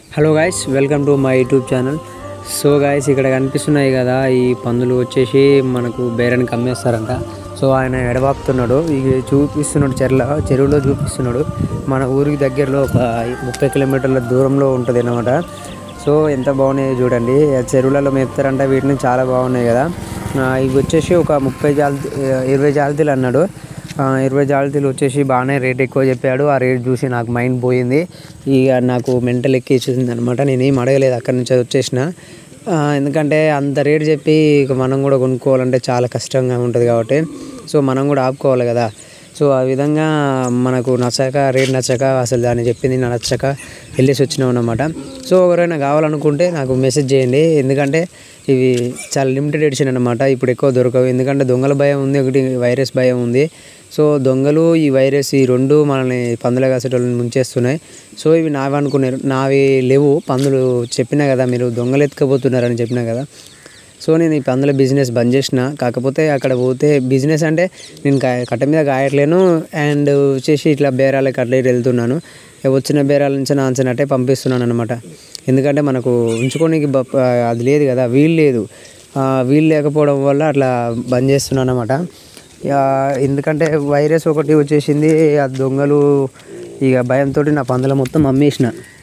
hello guys welcome to my YouTube channel so guys ఇక్కడ కనిపిస్తున్నాయి కదా ఈ పందులు వచ్చేసి మనకు బేరానికి అమ్మేస్తారంట సో ఆయన ఎడబాపుతున్నాడు ఇది చూపిస్తున్నాడు చెరువులో చెరువులో చూపిస్తున్నాడు మన ఊరికి దగ్గరలో ఒక ముప్పై కిలోమీటర్ల దూరంలో ఉంటుంది అన్నమాట సో ఎంత బాగున్నాయి చూడండి ఆ చెరువులలో మేపుతారంట వీటిని చాలా బాగున్నాయి కదా ఆ, ఇవి వచ్చేసి ఒక ముప్పై జాలి ఇరవై జాలితీలు అన్నాడు ఆ, ఇరవై జాలితీలు వచ్చేసి బాగానే రేట్ ఎక్కువ చెప్పాడు ఆ రేట్ చూసి నాకు మైండ్ పోయింది ఇక నాకు మెంటల్ ఎక్కించింది అనమాట నేను ఏం అడగలేదు అక్కడి నుంచి వచ్చేసిన ఆ, ఎందుకంటే అంత రేట్ చెప్పి ఇక మనం కూడా కొనుక్కోవాలంటే చాలా కష్టంగా ఉంటుంది కాబట్టి సో మనం కూడా ఆపుకోవాలి కదా సో ఆ విధంగా మనకు నచ్చక రేట్ నచ్చక అసలు దాన్ని చెప్పింది నాకు నచ్చక వెళ్ళేసి వచ్చినాం అనమాట సో ఎవరైనా కావాలనుకుంటే నాకు మెసేజ్ చేయండి ఎందుకంటే ఇవి చాలా లిమిటెడ్ ఎడిషన్ అనమాట ఇప్పుడు ఎక్కువ దొరకవు ఎందుకంటే దొంగల భయం ఉంది ఒకటి వైరస్ భయం ఉంది సో దొంగలు ఈ వైరస్ ఈ రెండు మనల్ని పందుల కాసేటోళ్ళని ముంచేస్తున్నాయి సో ఇవి నావి అనుకున్నారు నావి లేవు పందులు చెప్పినా కదా మీరు దొంగలు ఎత్తుకపోతున్నారని చెప్పినా కదా సో నేను ఈ పందుల బిజినెస్ బంద్ చేసిన కాకపోతే అక్కడ పోతే బిజినెస్ అంటే నేను కా- కట్ట మీద కాయట్లేను అండ్ వచ్చేసి ఇట్లా బేరాలకి అట్లా ఇటు వెళ్తున్నాను ఇక వచ్చిన బేరాల నుంచి నాంచినట్టే పంపిస్తున్నాను అనమాట ఎందుకంటే మనకు ఉంచుకోనికి బ- అది లేదు కదా వీలు లేదు ఆ, వీలు లేకపోవడం వల్ల అట్లా బంద్ చేస్తున్నాను అనమాట ఇక ఎందుకంటే వైరస్ ఒకటి వచ్చేసింది ఆ దొంగలు ఇక భయంతో నా పందుల మొత్తం అమ్మేసిన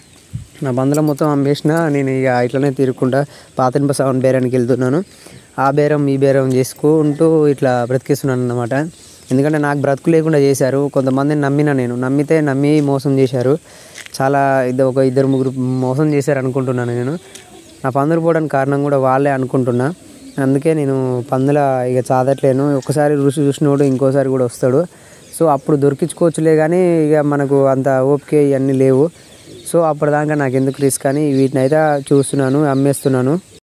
నా బందల మొత్తం అమ్మేసిన నేను ఇక ఇట్లనే తిరుగుకుంటా పాతింప సౌండ్ బేరానికి వెళ్తున్నాను ఆ బేరం ఈ బేరం చేసుకుంటూ ఇట్లా బ్రతికిస్తున్నాను అన్నమాట ఎందుకంటే నాకు బ్రతుకు లేకుండా చేశారు కొంతమందిని నమ్మిన నేను నమ్మితే నమ్మి మోసం చేశారు చాలా ఇద్దరు ఒక ఇద్దరు ముగ్గురు మోసం చేశారు అనుకుంటున్నాను నేను నా పందులు పోవడానికి కారణం కూడా వాళ్ళే అనుకుంటున్నా అందుకే నేను పందుల ఇక చాదట్లేను ఒకసారి రుచి చూసినోడు ఇంకోసారి కూడా వస్తాడు సో అప్పుడు దొరికించుకోవచ్చులే కానీ ఇక మనకు అంత ఓపిక ఇవన్నీ లేవు సో అప్పటిదాకా నాకు ఎందుకు రిస్క్ అని వీటిని అయితే చూస్తున్నాను అమ్మేస్తున్నాను